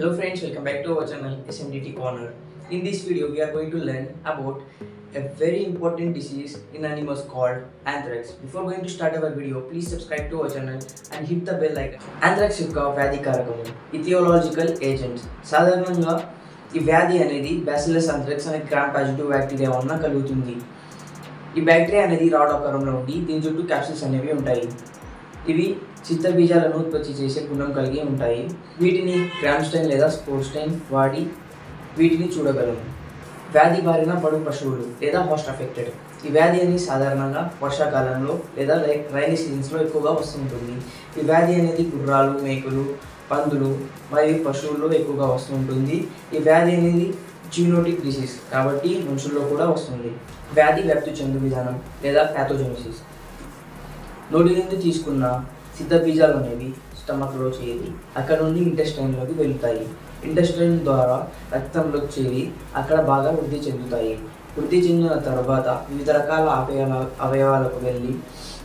Hello friends, welcome back to our channel SMDT Corner. In this video, we are going to learn about a very important disease in animals called anthrax. Before going to start our video, please subscribe to our channel and hit the bell icon. Anthrax యొక్క వ్యాధి కారకము ఇథియోలాజికల్ agents సాధారణంగా ఈ వ్యాధి అనేది bacillus anthrax అనే gram positive bacteria వలన కలుగుతుంది ఈ బ్యాక్టీరియా అనేది రాడ్ ఆకారంలో ఉండి దీని చుట్టూ క్యాప్సిల్స్ అనేవి ఉంటాయి ఇవి చిత్త బీజాలను ఉత్పత్తి చేసే గుణం కలిగి ఉంటాయి వీటిని గ్రామ్స్టైన్ లేదా స్పోర్స్టైన్ వాడి వీటిని చూడగలము వ్యాధి బారిన పడు పశువులు లేదా హోస్ట్ అఫెక్టెడ్ ఈ వ్యాధి అనేది సాధారణంగా వర్షాకాలంలో లేదా రైనీ సీజన్స్లో ఎక్కువగా వస్తుంటుంది ఈ వ్యాధి అనేది గుర్రాలు మేకలు పందులు మరియు పశువుల్లో ఎక్కువగా వస్తుంటుంది ఈ వ్యాధి అనేది జీనోటిక్ డిసీజ్ కాబట్టి మనుషుల్లో కూడా వస్తుంది వ్యాధి వ్యాప్తి చెందు విధానం లేదా ప్యాథోజెనిసిస్ నోటి నుండి తీసుకున్న సిద్ధ బీజాలు అనేవి స్టమక్లో చేరి అక్కడ నుండి ఇంటెస్టైన్లోకి వెళ్తాయి ఇంటెస్టైన్ ద్వారా రక్తంలోకి చేరి అక్కడ బాగా వృద్ధి చెందుతాయి వృద్ధి చెందిన తర్వాత వివిధ రకాల అవయవ అవయవాలకు వెళ్ళి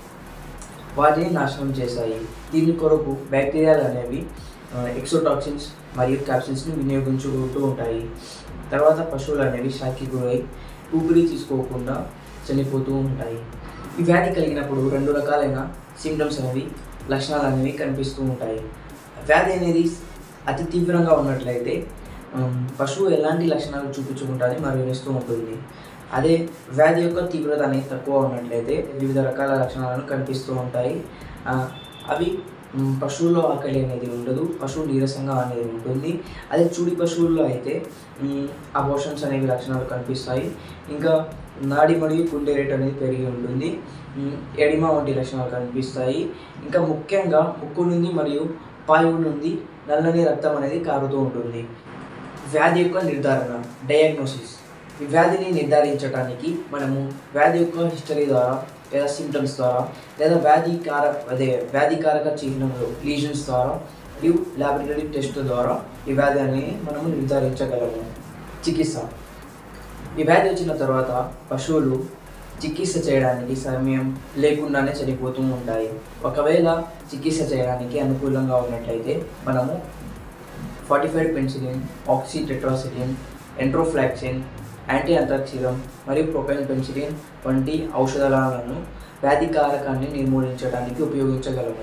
వాటిని నాశనం చేశాయి దీని కొరకు బ్యాక్టీరియాలు అనేవి ఎక్సోటాక్సిన్స్ మరియు క్యాప్సిల్స్ని వినియోగించుకుంటూ ఉంటాయి తర్వాత పశువులు అనేవి షాక్కి గురై ఊపిరి తీసుకోకుండా చనిపోతూ ఉంటాయి ఈ వ్యాధి కలిగినప్పుడు రెండు రకాలైన సిమ్టమ్స్ అనేవి లక్షణాలు అనేవి కనిపిస్తూ ఉంటాయి వ్యాధి అనేది అతి తీవ్రంగా ఉన్నట్లయితే ఉమ్, పశువు ఎలాంటి లక్షణాలు చూపించుకుంటుంది మరణిస్తూ ఉంటుంది అదే వ్యాధి యొక్క తీవ్రత అనేది తక్కువ ఉన్నట్లయితే వివిధ రకాల లక్షణాలను కనిపిస్తూ ఉంటాయి ఆ, అవి ఉమ్, పశువుల్లో ఆకలి అనేది ఉండదు పశువు నీరసంగా అనేది ఉంటుంది అదే చూడి పశువుల్లో అయితే అబోషన్స్ అనేవి లక్షణాలు కనిపిస్తాయి ఇంకా నాడి మరియు గుండె రేట్ అనేది పెరిగి ఉంటుంది ఉమ్, ఎడిమా వంటి లక్షణాలు కనిపిస్తాయి ఇంకా ముఖ్యంగా ముక్కు నుండి మరియు పాయువు నుండి నల్లని రక్తం అనేది కారుతూ ఉంటుంది వ్యాధి యొక్క నిర్ధారణ డయాగ్నోసిస్ ఈ వ్యాధిని నిర్ధారించడానికి మనము వ్యాధి యొక్క హిస్టరీ ద్వారా లేదా సిమ్టమ్స్ ద్వారా లేదా వ్యాధి కార అదే వ్యాధికారక చిహ్నములు లీజన్స్ ద్వారా మరియు ల్యాబొరేటరీ టెస్ట్ ద్వారా ఈ వ్యాధి అనేది మనము నిర్ధారించగలము చికిత్స ఈ వ్యాధి వచ్చిన తర్వాత పశువులు చికిత్స చేయడానికి సమయం లేకుండానే చనిపోతూ ఉంటాయి ఒకవేళ చికిత్స చేయడానికి అనుకూలంగా ఉన్నట్లయితే మనము fortified penicillin oxytetracycline enrofloxacin anti అంత్రాక్సిలం మరియు ప్రొపైన్ పెన్సిలిన్ వంటి ఔషధాలను వ్యాధి కారకాన్ని నిర్మూలించడానికి ఉపయోగించగలము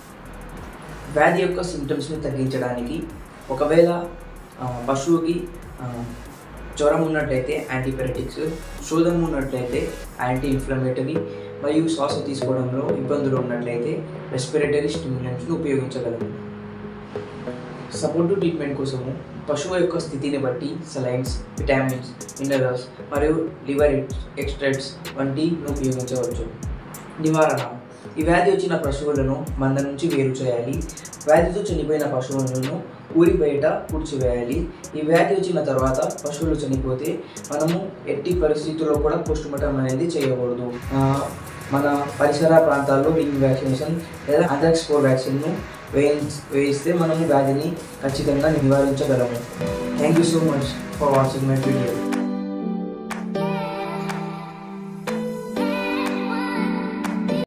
వ్యాధి యొక్క సిమ్టమ్స్ని తగ్గించడానికి ఒకవేళ ఆ, పశువుకి ఆ, జ్వరం ఉన్నట్లయితే యాంటీబయాటిక్స్ శోధం ఉన్నట్లయితే యాంటీ ఇన్ఫ్లమేటరీ మరియు శ్వాస తీసుకోవడంలో ఇబ్బందులు ఉన్నట్లయితే రెస్పిరేటరీ స్టిమ్యులెంట్స్ను ఉపయోగించగలము సపోర్టివ్ ట్రీట్మెంట్ కోసము పశువు యొక్క స్థితిని బట్టి సలైన్స్ విటామిన్స్ మినరల్స్ మరియు లివర్ ఎక్స్ట్రాక్ట్స్ వంటివి ఉపయోగించవచ్చు నివారణ ఈ వ్యాధి వచ్చిన పశువులను మంద నుంచి వేరు చేయాలి వ్యాధితో చనిపోయిన పశువులను ఊరి బయట పూడ్చివేయాలి ఈ వ్యాధి వచ్చిన తర్వాత పశువులు చనిపోతే మనము ఎట్టి పరిస్థితుల్లో కూడా పోస్ట్ మార్టం అనేది చేయకూడదు ఆ, మన పరిసర ప్రాంతాల్లో రింగ్ వ్యాక్సినేషన్ లేదా అంథ్రాక్స్ ఫోర్ వ్యాక్సిన్ను వేయి వేయిస్తే మనము వ్యాధిని ఖచ్చితంగా నివారించగలము thank you so much for watching my video